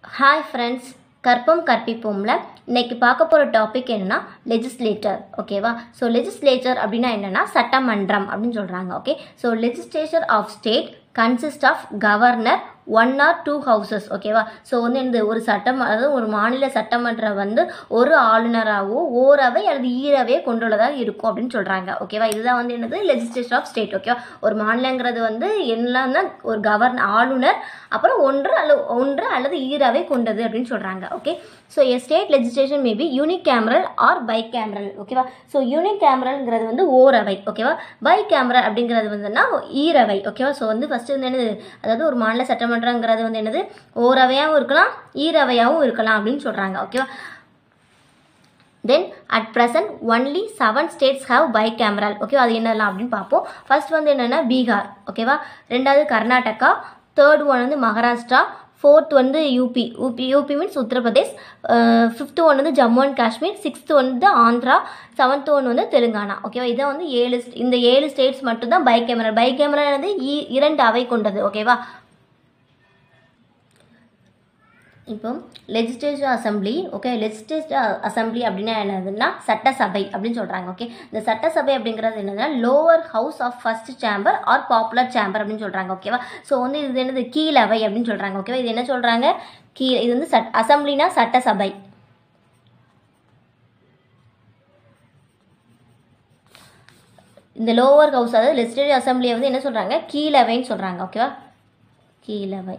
Hi friends கற்பம் கற்பிப்போம்ல இன்னைக்கு பார்க்க போகிற டாபிக் என்னன்னா லெஜிஸ்லேட்டர் ஓகேவா ஸோ லெஜிஸ்லேச்சர் அப்படின்னா என்னன்னா சட்டமன்றம் அப்படின்னு சொல்கிறாங்க okay so legislature of state consist of governor one or two houses ஓகேவா ஸோ வந்து இந்த ஒரு சட்டம் அதாவது ஒரு மாநில சட்டமன்றம் வந்து ஒரு ஆளுநராகவோ ஓரவை அல்லது ஈரவையோ கொண்டுள்ளதாக இருக்கும் அப்படின்னு சொல்கிறாங்க ஓகேவா இதுதான் வந்து என்னது லெஜிஸ்லேச்சர் ஆஃப் ஸ்டேட் ஓகேவா ஒரு மாநிலங்கிறது வந்து என்னன்னா ஒரு கவர்னர் ஆளுநர் அப்புறம் ஒன்று அல்லது ஒன்று அல்லது ஈரவை கொண்டது அப்படின்னு சொல்கிறாங்க okay so a state legislation maybe unicameral or bicameral ஓகேவா ஸோ யூனிக் கேமரல்ங்கிறது வந்து ஓரவை ஓகேவா பை கேமரல் அப்படிங்கிறது வந்துன்னா ஈரவை ஓகேவா ஸோ வந்து ஃபஸ்ட்டு வந்து என்னது அதாவது ஒரு மாநில சட்டமன்றங்கிறது வந்து என்னது ஓரவையாகவும் இருக்கலாம் ஈரவையாகவும் இருக்கலாம் அப்படின்னு சொல்கிறாங்க ஓகேவா then at present only seven states have bicameral okay அது என்னெல்லாம் அப்படின்னு பார்ப்போம் ஃபர்ஸ்ட் வந்து என்னென்னா பீகார் ஓகேவா ரெண்டாவது கர்நாடகா தேர்ட் ஒன் வந்து மகாராஷ்டிரா ஃபோர்த் வந்து UP UP UP means Uttar Pradesh fifth one வந்து ஜம்மு அண்ட் காஷ்மீர் சிக்ஸ்த்து வந்து ஆந்திரா செவன்த் ஒன் வந்து தெலுங்கானா ஓகேவா இதை வந்து ஏழு இந்த ஏழு ஸ்டேட்ஸ் மட்டும்தான் பை கேமரா பை கேமரா வந்து இ- இரண்டு அவை கொண்டது ஓகேவா இப்போ legislative assembly okay legislative assembly அப்படின்னா என்னதுன்னா சட்டசபை அப்படின்னு சொல்கிறாங்க ஓகே இந்த சட்டசபை அப்படிங்கிறது என்னதுன்னா lower house of first chamber or popular chamber அப்படின்னு சொல்கிறாங்க ஓகேவா ஸோ வந்து இது என்னது கீழவை அப்படின்னு சொல்கிறாங்க ஓகேவா இது என்ன சொல்கிறாங்க கீ இது வந்து சட் அசம்பிளினா சட்டசபை இந்த லோவர் ஹவுஸ் அதாவது லெஜிஸ்லேட்டிவ் அசம்பிளியை வந்து என்ன சொல்கிறாங்க கீழவைன்னு சொல்கிறாங்க ஓகேவா கீழவை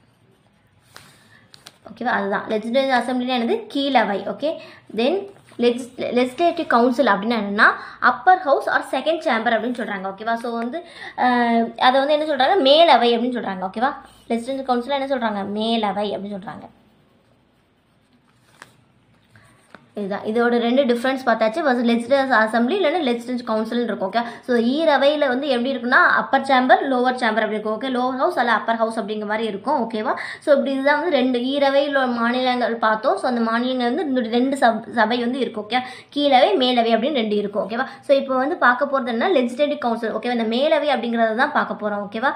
ஓகேவா அதுதான் லெஜிஸ்லேட்டிவ் அசம்பிளினா என்னது கீழவை okay then legis legislative council அப்படின்னா என்னன்னா upper house or second chamber அப்படின்னு சொல்கிறாங்க ஓகேவா ஸோ வந்து அஹ், அதை வந்து என்ன சொல்கிறாங்க மேலவை அப்படின்னு சொல்கிறாங்க ஓகேவா லெஜிஸ்லேட்டிவ் கவுன்சில் என்ன சொல்கிறாங்க மேலவை அப்படின்னு சொல்கிறாங்க இதுதான் இதோட ரெண்டு டிஃப்ரென்ஸ் பார்த்தாச்சு ஃபர்ஸ்ட் லெஜிஸ்லேட்டிவ் அசம்பிளி இல்லைன்னா லெஜிஸ்லேட்டிவ் கவுன்சில் இருக்கும் ஓகே ஸோ ஈரவையில் வந்து எப்படி இருக்குன்னா அப்பர் சேம்பர் லோவர் சேம்பர் அப்படி இருக்கும் ஓகே லோவர் ஹவுஸ் அல்ல அப்பர் ஹவுஸ் அப்படிங்கிற மாதிரி இருக்கும் ஓகேவா ஸோ இப்படி இதுதான் வந்து ரெண்டு ஈரவையில் உள்ள மாநிலங்கள் பார்த்தோம் ஸோ அந்த மாநிலங்கள் வந்து இந்த ரெண்டு சப் சபை வந்து இருக்கும் ஓகே கீழவை மேலவை அப்படின்னு ரெண்டு இருக்கும் ஓகேவா ஸோ இப்போ வந்து பார்க்க போகிறது என்ன லெஜிஸ்லேட்டிவ் கவுன்சில் ஓகேவா இந்த மேலவை அப்படிங்கிறத தான் பார்க்க போகிறோம் ஓகேவா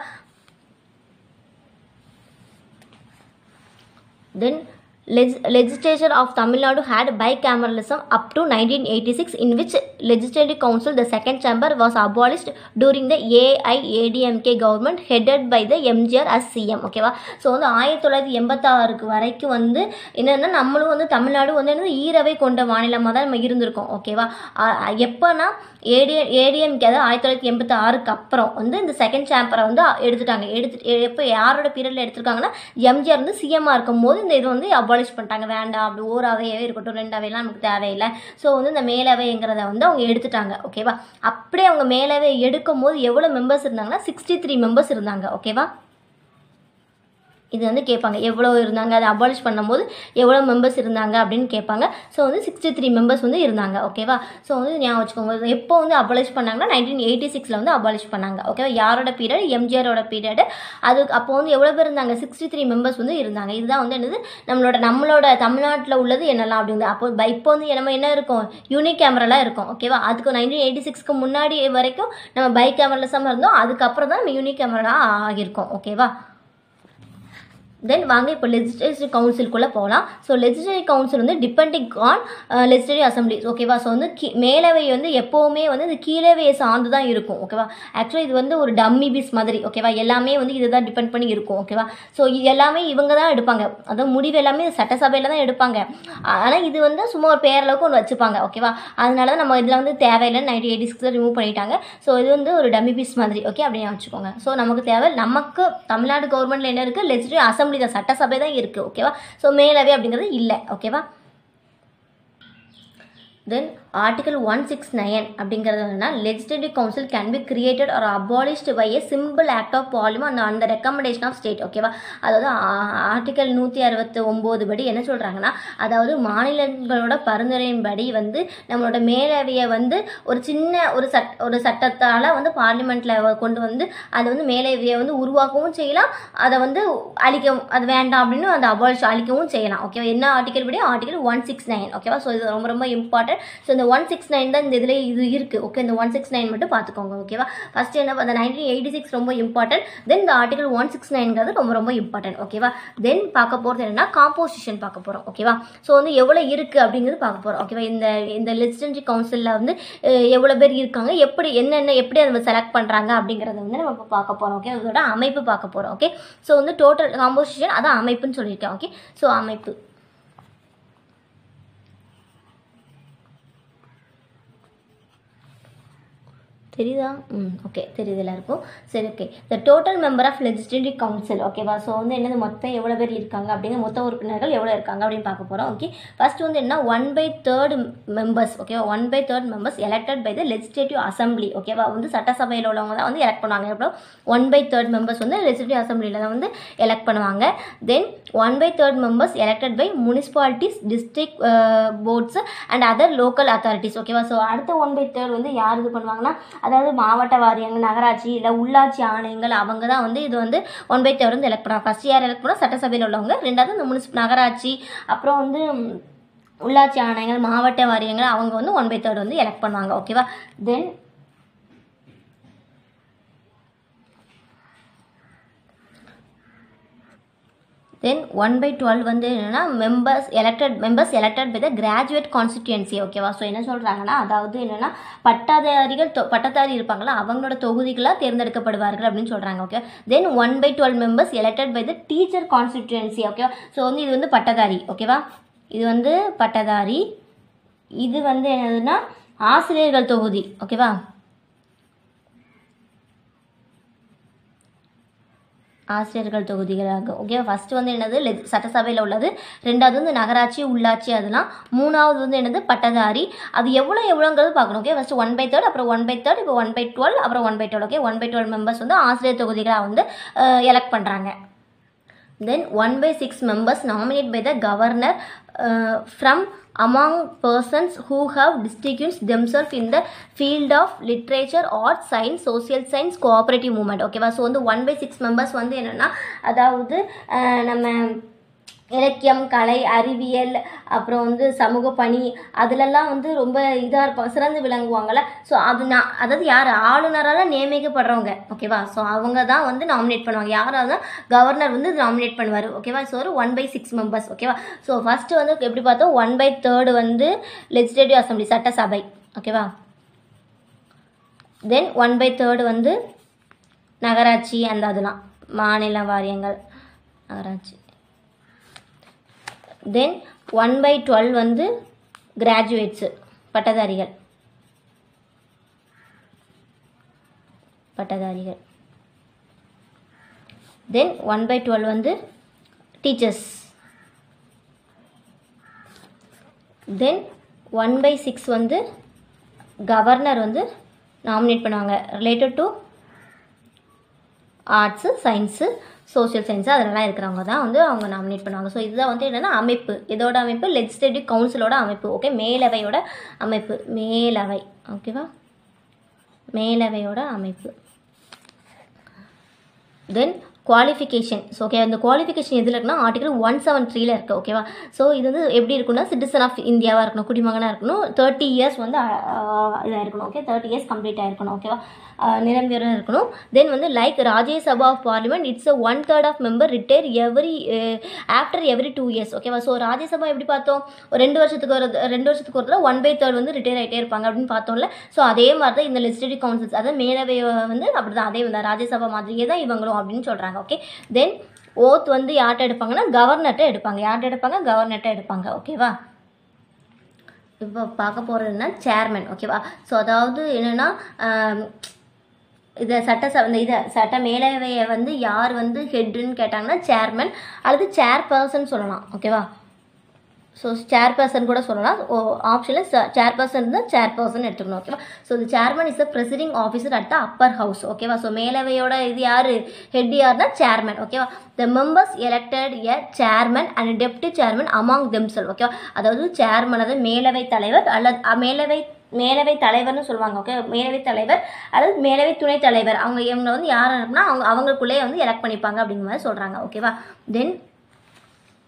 Then leg- legislature of Tamil Nadu had bicameralism up to 1986 in which legislative council the second chamber was abolished during the AIADMK government headed by the MGR as CM ஓகேவா so வந்து ஆயிரத்தி தொள்ளாயிரத்தி எண்பத்தாறுக்கு வரைக்கும் வந்து என்னென்னா நம்மளும் வந்து தமிழ்நாடு வந்து என்னது ஈரவை கொண்ட மாநிலமாக தான் நம்ம இருந்திருக்கோம் ஓகேவா எப்போனா ஏடிஎ ஏடிஎம்கே அதாவது ஆயிரத்தி தொள்ளாயிரத்தி எண்பத்தி ஆறுக்கு அப்புறம் வந்து இந்த செகண்ட் சாம்பரை வந்து எடுத்துட்டாங்க எடுத்து எப்போ யாரோட பீரியடில் எடுத்திருக்காங்கன்னா எம்ஜிஆர் வந்து சிஎம்மாக இருக்கும் போது இந்த இது வந்து அபாலிஷ் பண்ணிட்டாங்க வேண்டாம் அப்படி ஒரு அவையாவே இருக்கட்டும் ரெண்டு அவையெல்லாம் நமக்கு தேவையில்லை ஸோ வந்து இந்த மேலவைங்கிறத வந்து அவங்க எடுத்துட்டாங்க ஓகேவா அப்படியே அவங்க மேலவை எடுக்கும் போது எவ்வளோ மெம்பர்ஸ் இருந்தாங்கன்னா சிக்ஸ்டி த்ரீ மெம்பர்ஸ் இருந்தாங்க ஓகேவா இது வந்து கேட்பாங்க எவ்வளோ இருந்தாங்க அதை அபாலிஷ் பண்ணும்போது எவ்வளோ மெம்பர்ஸ் இருந்தாங்க அப்படின்னு கேட்பாங்க ஸோ வந்து சிக்ஸ்டி த்ரீ மெம்பர்ஸ் வந்து இருந்தாங்க ஓகேவா ஸோ வந்து ஞாபகம் வச்சுக்கோங்க இது எப்போ வந்து அபாலிஷ் பண்ணாங்கன்னா நைன்டீன் எயிட்டி சிக்ஸில் வந்து அபாலிஷ் பண்ணாங்க ஓகேவா யாரோட பீரியட் எம்ஜிஆரோட பீரியட் அது அப்போ வந்து எவ்வளோ பேர் இருந்தாங்க சிக்ஸ்டி த்ரீ மெம்பர்ஸ் வந்து இருந்தாங்க இதுதான் வந்து என்னது நம்மளோட நம்மளோட தமிழ்நாட்டில் உள்ளது என்னெல்லாம் அப்படிங்கிறது அப்போ ப- இப்போ வந்து நம்ம என்ன இருக்கும் யூனிக் கேமராலாம் இருக்கும் ஓகேவா அதுக்கு நைன்டீன் எயிட்டி சிக்ஸ்க்கு முன்னாடி வரைக்கும் நம்ம பை கேமராலஸாக இருந்தோம் அதுக்கப்புறம் தான் நம்ம யூனிக் கேமரா ஆகியிருக்கோம் ஓகேவா தென் வாங்க இப்போ லெஜிஸ்லேட்டிவ் கவுன்சிலுக்குள்ளே போகலாம் ஸோ லெஜிஸ்லேட்டிவ் கவுன்சில் வந்து டிபெண்டிங் ஆன் லெஜிஸ்லேட்டிவ் அசம்பிளி ஓகேவா ஸோ வந்து கீ மேலவை வந்து எப்போவுமே வந்து இந்த கீழவையை சார்ந்து தான் இருக்கும் ஓகேவா ஆக்சுவலி இது வந்து ஒரு டம்மி பீஸ் மாதிரி ஓகேவா எல்லாமே வந்து இதை தான் டிபெண்ட் பண்ணி இருக்கும் ஓகேவா ஸோ இது எல்லாமே இவங்க தான் எடுப்பாங்க அதாவது முடிவு எல்லாமே சட்டசபையில் தான் எடுப்பாங்க ஆனால் இது வந்து சும்மா ஒரு பேரளவுக்கு ஒன்று வச்சுப்பாங்க ஓகேவா அதனால தான் நம்ம இதில் வந்து தேவையில்லை நைன்டீன் எயிட்டி சிக்ஸில் ரிமூவ் பண்ணிட்டாங்க ஸோ இது வந்து ஒரு டம்மி பீஸ் மாதிரி ஓகே அப்படின்னு வச்சுக்கோங்க ஸோ நமக்கு தேவை நமக்கு தமிழ்நாடு கவர்மெண்ட்டில் என்ன இருக்குது லெஜிஸ்லேட்டிவ் அசம்பிளி தான் சட்டசபை தான் இருக்குது ஓகேவா ஸோ மேலவை அப்படிங்கிறது இல்லை ஓகேவா then article one six nine அப்படிங்கிறது என்னன்னா legislative council can be created or abolished by a simple act of parliament அந்த ரெக்கமெண்டேஷன் ஆஃப் ஸ்டேட் ஓகேவா அதாவது ஆர்டிகல் நூற்றி அறுபத்தி ஒம்பது படி என்ன சொல்கிறாங்கன்னா அதாவது மாநிலங்களோட பரிந்துரையின்படி வந்து நம்மளோட மேலவையை வந்து ஒரு சின்ன ஒரு சட் ஒரு சட்டத்தால் வந்து பார்லிமெண்ட்டில் கொண்டு வந்து அதை வந்து மேலவையை வந்து உருவாக்கவும் செய்யலாம் அதை வந்து அழிக்கவும் அது வேண்டாம் அப்படின்னு அந்த அபாலிஷ் அழிக்கவும் செய்யலாம் ஓகேவா என்ன ஆர்டிகல் படி ஆர்டிகல் ஒன் சிக்ஸ் நைன் ஓகேவா ஸோ இது ரொம்ப ரொம்ப இம்பார்ட்டன்ட் இம்பார்ட்டன்ட் ஸோ இந்த ஒன் சிக்ஸ் நைன் தான் இந்த இதில் இது இருக்குது ஓகே இந்த ஒன் சிக்ஸ் நைன் மட்டும் பார்த்துக்கோங்க ஓகேவா ஃபஸ்ட்டு என்ன அந்த நைன்டீன் எயிட்டி சிக்ஸ் ரொம்ப இம்பார்ட்டன்ட் தென் இந்த ஆர்டிகல் ஒன் சிக்ஸ் நைன்கிறது ரொம்ப ரொம்ப இம்பார்ட்டன்ட் ஓகேவா தென் பார்க்க போகிறது என்னன்னா காம்போசிஷன் பார்க்க போகிறோம் ஓகேவா ஸோ வந்து எவ்வளோ இருக்குது அப்படிங்கிறது பார்க்க போகிறோம் ஓகேவா இந்த இந்த லெஜிஸ்லேட்டிவ் கவுன்சிலில் வந்து அஹ், எவ்வளோ பேர் இருக்காங்க எப்படி என்னென்ன எப்படி அதை செலக்ட் பண்ணுறாங்க அப்படிங்கிறத வந்து நம்ம இப்போ பார்க்க போகிறோம் ஓகே அதோட அமைப்பு பார்க்க போகிறோம் ஓகே ஸோ வந்து டோட்டல் காம்போசிஷன் அதான் அமைப்புன்னு சொல்லியிருக்கேன் ஓகே ஸோ அமைப்பு தெரியுதா ம் ஓகே தெரியுது எல்லாருக்கும் சரி okay the total member of legislative council ஓகேவா ஸோ வந்து என்னது மொத்தம் எவ்வளோ பேர் இருக்காங்க அப்படிங்கிற மொத்த உறுப்பினர்கள் எவ்வளோ இருக்காங்க அப்படின்னு பார்க்க போகிறோம் ஓகே ஃபர்ஸ்ட் வந்து என்ன ஒன் பை தேர்ட் மெம்பர்ஸ் ஓகேவா one by third members elected by the legislative assembly ஓகேவா வந்து சட்டசபையில் உள்ளவங்க தான் வந்து எலெக்ட் பண்ணுவாங்க எவ்வளோ ஒன் பை தேர்ட் மெம்பர்ஸ் வந்து லெஜிஸ்லேட்டிவ் அசம்பிளியில் தான் வந்து எலெக்ட் பண்ணுவாங்க then one by third members elected by municipalities district boards and other local authorities ஓகேவா ஸோ அடுத்த ஒன் பை தேர்ட் வந்து யார் இது பண்ணுவாங்கன்னா அதாவது மாவட்ட வாரியங்கள் நகராட்சி இல்லை உள்ளாட்சி ஆணையங்கள் அவங்க தான் வந்து இது வந்து ஒன் பை தேர்ட் வந்து எலெக்ட் பண்ணுவாங்க ஃபர்ஸ்ட் யார் எலெக்ட் பண்ணால் சட்டசபையில் உள்ளவங்க ரெண்டாவது இந்த முனிசிப் நகராட்சி அப்புறம் வந்து ம், உள்ளாட்சி ஆணையங்கள் மாவட்ட வாரியங்கள் அவங்க வந்து ஒன் பை தேர்ட் வந்து எலெக்ட் பண்ணுவாங்க ஓகேவா then then one by twelve வந்து என்னென்னா members elected members elected by the graduate constituency ஓகேவா ஸோ என்ன சொல்கிறாங்கன்னா அதாவது என்னென்னா பட்டாதாரிகள் தொ- பட்டதாரி இருப்பாங்களா அவங்களோட தொகுதிகளாக தேர்ந்தெடுக்கப்படுவார்கள் அப்படின்னு சொல்கிறாங்க okay then one by twelve members elected by the teacher constituency ஓகேவா ஸோ வந்து இது வந்து பட்டதாரி ஓகேவா இது வந்து பட்டதாரி இது வந்து என்னதுன்னா ஆசிரியர்கள் தொகுதி ஓகேவா ஆசிரியர்கள் தொகுதிகளாக ஓகே ஃபர்ஸ்ட் வந்து என்னது லெஜ் சட்டசபையில் உள்ளது ரெண்டாவது வந்து நகராட்சி உள்ளாட்சி அதெல்லாம் மூணாவது வந்து என்னது பட்டதாரி அது எவ்வளோ எவ்வளோங்கிறது பார்க்கணும் okay first one by third அப்புறம் ஒன் பை தேர்ட் இப்போ ஒன் பை டுவெல் அப்புறம் one by twelve okay one by twelve members வந்து ஆசிரியர் தொகுதிகளாக வந்து எலெக்ட் பண்ணுறாங்க then 1 by 6 members nominated by the governor uh, from among persons who have distinguished themselves in the field of literature art science social science cooperative movement ஓகேவா so வந்து one by six members வந்து என்னென்னா அதாவது அஹ், நம்ம இலக்கியம் கலை அறிவியல் அப்புறம் வந்து சமூக பணி அதிலெல்லாம் வந்து ரொம்ப இதாக இருப்பாங்க சிறந்து விளங்குவாங்கள்ல ஸோ அது நான் அதாவது யார் ஆளுநரால் நியமிக்கப்படுறவங்க ஓகேவா ஸோ அவங்க தான் வந்து நாமினேட் பண்ணுவாங்க யாராவது கவர்னர் வந்து நாமினேட் பண்ணுவார் ஓகேவா ஸோ ஒரு ஒன் பை சிக்ஸ் மெம்பர்ஸ் ஓகேவா ஸோ ஃபஸ்ட்டு வந்து எப்படி பார்த்தோம் ஒன் பை தேர்டு வந்து லெஜிஸ்லேட்டிவ் அசம்பிளி சட்டசபை ஓகேவா தென் ஒன் பை தேர்டு வந்து நகராட்சி அந்த அதெல்லாம் மாநில வாரியங்கள் நகராட்சி தென் ஒன் பை டுவெல் வந்து கிராஜுவேட்ஸு பட்டதாரிகள் பட்டதாரிகள் தென் ஒன் பை டுவெல் வந்து teachers then one by six வந்து கவர்னர் வந்து நாமினேட் பண்ணுவாங்க related to arts science social science அதெல்லாம் இருக்கிறவங்க தான் வந்து அவங்க நாமினேட் பண்ணுவாங்க ஸோ இதுதான் வந்து என்னென்னா அமைப்பு இதோட அமைப்பு லெஜிஸ்லேட்டிவ் கவுன்சிலோட அமைப்பு ஓகே மேலவையோட அமைப்பு மேலவை ஓகேவா மேலவையோட அமைப்பு தென் குவாலிஃபிகேஷன் ஸோ ஓகே அந்த குவாலிஃபிகேஷன் எதில் இருக்குன்னா ஆர்டிகல் ஒன் செவன் த்ரீல இருக்குது ஓகேவா ஸோ இது வந்து எப்படி இருக்குன்னா சிட்டிசன் ஆஃப் இந்தியாவாக இருக்கணும் குடிமகனாக இருக்கணும் தேர்ட்டி இயர்ஸ் வந்து இதாக இருக்கணும் ஓகே தேர்ட்டி இயர்ஸ் கம்ப்ளீட் ஆயிருக்கணும் ஓகேவா நிரம்பியரும் இருக்கணும் தென் வந்து like Rajya Sabha of parliament it's a one third of member retire every after every two years ஓகேவா ஸோ ராஜ்யசபா எப்படி பார்த்தோம் ஒரு ரெண்டு வருஷத்துக்கு ஒரு ரெண்டு வருஷத்துக்கு ஒரு தடவை ஒன் பை தேர்ட் வந்து ரிட்டையர் ஆகிட்டே இருப்பாங்க அப்படின்னு பார்த்தோம்ல ஸோ அதே மாதிரி தான் இந்த லெஜிஸ்லேட்டிவ் கவுன்சில்ஸ் அதாவது மேலவை வந்து அப்படி தான் அதே வந்து ராஜ்யசபா மாதிரியே தான் இவங்களும் அப்படின்னு சொல்கிறாங்க ஓகே தென் ஓத் வந்து யார்கிட்ட எடுப்பாங்கன்னா கவர்னர்கிட்ட எடுப்பாங்க யார்கிட்ட எடுப்பாங்க கவர்னர்கிட்ட எடுப்பாங்க ஓகேவா இப்போ பார்க்க போகிறதுனா சேர்மன் ஓகேவா ஸோ அதாவது என்னென்னா இதை சட்ட ச இந்த இதை சட்ட மேலவையை வந்து யார் வந்து ஹெட்டுன்னு கேட்டாங்கன்னா சேர்மன் அல்லது சேர்பர்சன் சொல்லலாம் ஓகேவா ஸோ சேர்பர்சன் கூட சொல்லலாம் ஓ ஆப்ஷனில் சேர்பர்சன் இருந்தால் சேர்பர்சன் எடுத்துக்கணும் ஓகேவா ஸோ இந்த chairman is the presiding officer at the upper house ஓகேவா ஸோ மேலவையோட இது யார் ஹெட் யார்னா சேர்மன் ஓகேவா the members elected a chairman and deputy chairman among themselves ஓகேவா அதாவது சேர்மன் அதாவது மேலவை தலைவர் அல்லது அ, மேலவை மேலவை தலைவர்னு சொல்லுவாங்க ஓகே மேலவை தலைவர் அல்லது மேலவை துணைத் தலைவர் அவங்க இவங்க வந்து யார் இருக்குன்னா அவங்க அவங்களுக்குள்ளேயே வந்து எலெக்ட் பண்ணிப்பாங்க அப்படிங்கிற மாதிரி சொல்கிறாங்க ஓகேவா then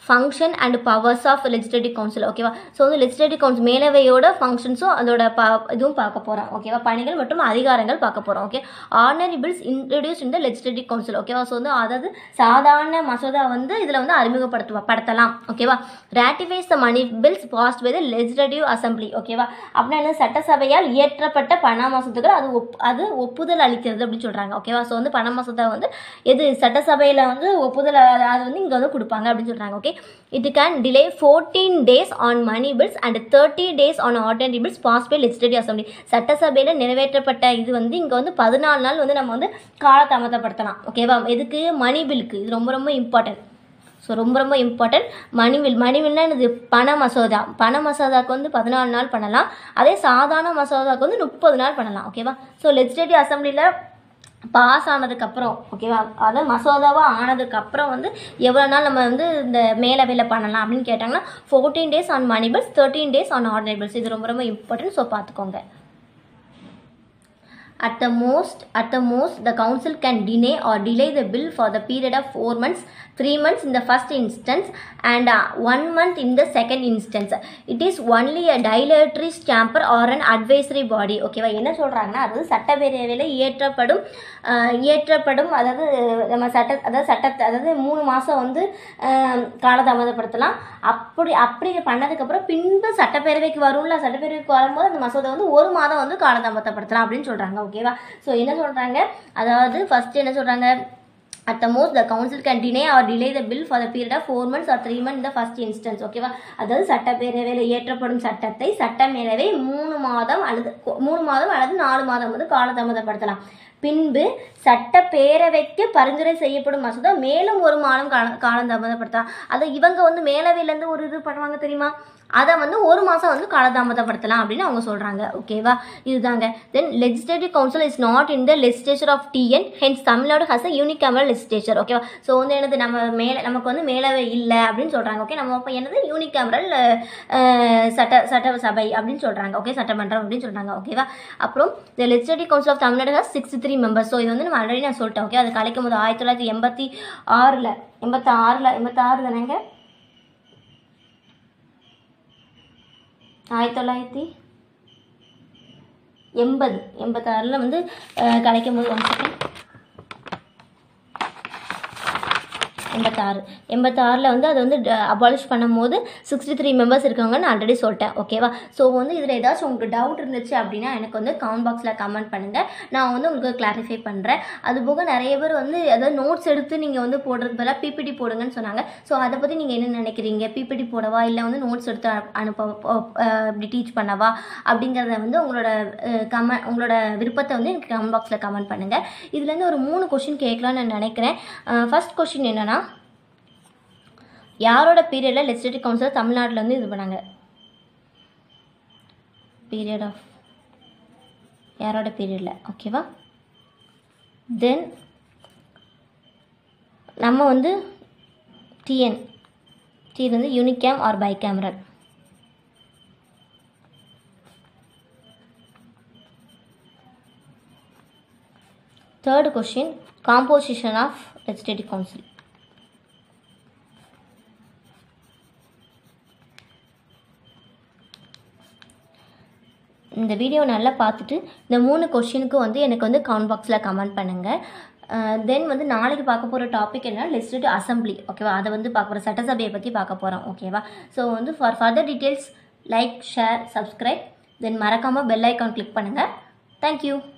function and powers of legislative council ஓகேவா ஸோ வந்து லெஜிஸ்லேட்டிவ் கவுன்சில் மேலவையோட ஃபங்க்ஷன்ஸும் அதோட ப இதுவும் பார்க்க போகிறோம் ஓகேவா பணிகள் மற்றும் அதிகாரங்கள் பார்க்க போகிறோம் ஓகே ஆர்டினரி பில்ஸ் இன்ட்ரடியூஸ் இந்த லெஜிஸ்லேட்டிவ் கவுன்சில் ஓகேவா ஸோ வந்து அதாவது சாதாரண மசோதா வந்து இதில் வந்து அறிமுகப்படுத்துவா படுத்தலாம் ஓகேவா ratifies the money bills passed by the legislative assembly ஓகேவா அப்படின்னா என்ன சட்டசபையால் இயற்றப்பட்ட பண மசோதாக்கள் அது ஒப் அது ஒப்புதல் அளிக்கிறது அப்படின்னு சொல்கிறாங்க ஓகேவா ஸோ வந்து பண மசோதா வந்து எது சட்டசபையில் வந்து ஒப்புதல் அ- அது வந்து இங்கே வந்து கொடுப்பாங்க அப்படின்னு சொல்கிறாங்க okay it can delay fourteen days on money bills and thirty days on ordinary bills pass by legislative assembly சட்டசபையில் நிறைவேற்றப்பட்ட இது வந்து இங்கே வந்து பதினாலு நாள் வந்து நம்ம வந்து காலதாமதப்படுத்தலாம் ஓகேவா எதுக்கு மணி பில்லுக்கு இது ரொம்ப ரொம்ப இம்பார்ட்டன்ட் ஸோ ரொம்ப ரொம்ப இம்பார்ட்டன்ட் மணிவில் மணிவில்னா இது பண மசோதா பண மசோதாக்கு வந்து பதினாலு நாள் பண்ணலாம் அதே சாதாரண மசோதாக்கு வந்து முப்பது நாள் பண்ணலாம் ஓகேவா ஸோ லெஜிஸ்லேட்டிவ் அசம்பிளியில் பாஸ் ஆனதுக்கப்புறம் ஓகேவா அதாவது மசோதாவாக ஆனதுக்கப்புறம் வந்து எவ்வளோ நாள் நம்ம வந்து இந்த மேலவையில் பண்ணலாம் அப்படின்னு கேட்டாங்கன்னா fourteen days on money bills thirteen days on ordinary bills இது ரொம்ப ரொம்ப இம்பார்ட்டன்ட் ஸோ பார்த்துக்கோங்க At the most, at the most, the council can deny or delay the bill for the period of four months, three months in the first instance, and uh, one month in the second instance. It is only a dilatory chamber or an advisory body. ஓகேவா என்ன சொல்கிறாங்கன்னா அதாவது சட்டப்பேரவையில் இயற்றப்படும் அஹ், இயற்றப்படும் அதாவது நம்ம சட்ட அதாவது சட்டத்தை அதாவது மூணு மாதம் வந்து அஹ், காலதாமதப்படுத்தலாம் அப்படி அப்படி பண்ணதுக்கப்புறம் பின்பு சட்டப்பேரவைக்கு வரும்ல சட்டப்பேரவைக்கு வரும்போது அந்த மசோதா வந்து ஒரு மாதம் வந்து காலதாமதப்படுத்தலாம் அப்படின்னு சொல்கிறாங்க ஓகேவா ஸோ என்ன சொல்கிறாங்க அதாவது ஃபஸ்ட்டு என்ன சொல்கிறாங்க at the most the council can deny or delay the bill for the period of four months or three months in the first instance ஓகேவா அதாவது சட்டப்பேரவையில் இயற்றப்படும் சட்டத்தை சட்டமேலவை மூணு மாதம் அல்லது மூணு மாதம் அல்லது நாலு மாதம் வந்து காலதாமதப்படுத்தலாம் பின்பு சட்டப்பேரவைக்கு பரிந்துரை செய்யப்படும் மசோதா மேலும் ஒரு மாதம் கால காலதாமதப்படுத்தலாம் அதை இவங்க வந்து மேலவையிலேருந்து ஒரு இது பண்ணுவாங்க தெரியுமா அதை வந்து ஒரு மாதம் வந்து காலதாமதப்படுத்தலாம் அப்படின்னு அவங்க சொல்கிறாங்க ஓகேவா இதுதாங்க then legislative council is not in the legislature of TN hence Tamil Nadu has a unicameral legislature ஓகேவா ஸோ வந்து என்னது நம்ம மேலே நமக்கு வந்து மேலவை இல்லை அப்படின்னு சொல்கிறாங்க ஓகே நம்ம அப்போ என்னது யூனிக் கேமரல் சட்ட சட்ட சபை அப்படின்னு சொல்கிறாங்க ஓகே சட்டமன்றம் அப்படின்னு சொல்கிறாங்க ஓகேவா அப்புறம் the legislative council of Tamil Nadu has sixty three members so இது வந்து நம்ம ஆல்ரெடி நான் சொல்லிட்டேன் ஓகே அது கலைக்கும் போது ஆயிரத்தி தொள்ளாயிரத்தி எண்பத்தி ஆறில் எண்பத்தி ஆறில் எண்பத்தாறு தானேங்க ஆயிரத்தி தொள்ளாயிரத்தி எண்பது எண்பத்தாறில் வந்து அஹ், கலைக்கும் போது ஒன் செகண்ட் எண்பத்தாறு எண்பத்தாறில் வந்து அது வந்து அபாலிஷ் பண்ணும்போது சிக்ஸ்டி த்ரீ மெம்பர்ஸ் இருக்காங்கன்னு ஆல்ரெடி சொல்லிட்டேன் ஓகேவா ஸோ வந்து இதில் ஏதாச்சும் உங்களுக்கு டவுட் இருந்துச்சு அப்படின்னா எனக்கு வந்து கமெண்ட் பாக்ஸில் கமெண்ட் பண்ணுங்கள் நான் வந்து உங்களுக்கு கிளாரிஃபை பண்ணுறேன் அது போக நிறைய பேர் வந்து அதாவது நோட்ஸ் எடுத்து நீங்கள் வந்து போடுறதுக்கு பதிலாக பிபிடி போடுங்கன்னு சொன்னாங்க ஸோ அதை பற்றி நீங்கள் என்ன நினைக்கிறீங்க பிபிடி போடவா இல்லை வந்து நோட்ஸ் எடுத்து அனு- அனுப்ப அஹ், இப்படி டீச் பண்ணவா அப்படிங்கிறத வந்து உங்களோட கம உங்களோட விருப்பத்தை வந்து எனக்கு கமெண்ட் பாக்ஸில் கமெண்ட் பண்ணுங்கள் இதுலேருந்து ஒரு மூணு கொஷின் கேட்கலான்னு நான் நினைக்கிறேன் ஃபர்ஸ்ட் கொஷின் என்னென்னா யாரோட பீரியடில் லெஜிஸ்லேட்டிவ் கவுன்சில் தமிழ்நாட்டில் வந்து இது பண்ணாங்க பீரியட் ஆஃப் யாரோட பீரியடில் ஓகேவா தென் நம்ம வந்து டிஎன் டிஎன் வந்து unicameral or bicameral third question composition of legislative council இந்த வீடியோ நல்லா பார்த்துட்டு இந்த மூணு கொஷினுக்கு வந்து எனக்கு வந்து கமெண்ட் பாக்ஸில் கமெண்ட் பண்ணுங்கள் தென் வந்து நாளைக்கு பார்க்க போகிற டாபிக் என்ன லெஜிஸ்லேட்டிவ் அசம்பிளி ஓகேவா அதை வந்து பார்க்க போகிறோம் சட்டசபையை பற்றி பார்க்க போகிறோம் ஓகேவா ஸோ வந்து for further details like share subscribe then மறக்காமல் பெல் ஐக்கான் கிளிக் பண்ணுங்கள் தேங்க்யூ